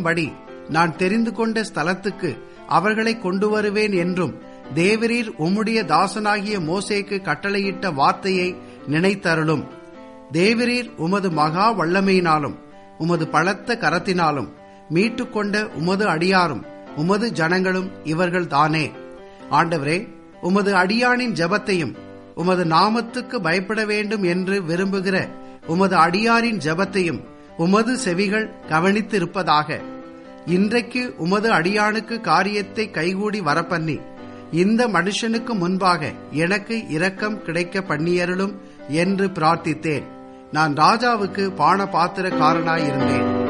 இருக்கும்படி நான் தெரிந்து கொண்ட ஸ்தலத்துக்கு அவர்களை கொண்டு வருவேன் என்றும் தேவரீர் உம்முடைய தாசனாகிய மோசேக்கு கட்டளையிட்ட வார்த்தையை நினைத்தருளும் தேவரீர் உமது மகா வல்லமையினாலும் உமது பலத்த கரத்தினாலும் மீட்டுக்கொண்ட உமது அடியாரும் உமது ஜனங்களும் இவர்கள் தானே ஆண்டவரே உமது அடியானின் ஜெபத்தையும் உமது நாமத்துக்கு பயப்பட வேண்டும் என்று விரும்புகிற உமது அடியாரின் ஜெபத்தையும் உமது செவிகள் கவனித்திருப்பதாக இன்றைக்கு உமது அடியானுக்கு காரியத்தை கைகூடி வரப்பண்ணி இந்த மனுஷனுக்கு முன்பாக எனக்கு இரக்கம் கிடைக்க பண்ணியருளும் என்று பிரார்த்தித்தேன் நான் ராஜாவுக்கு பான பாத்திரக்காரனாயிருந்தேன்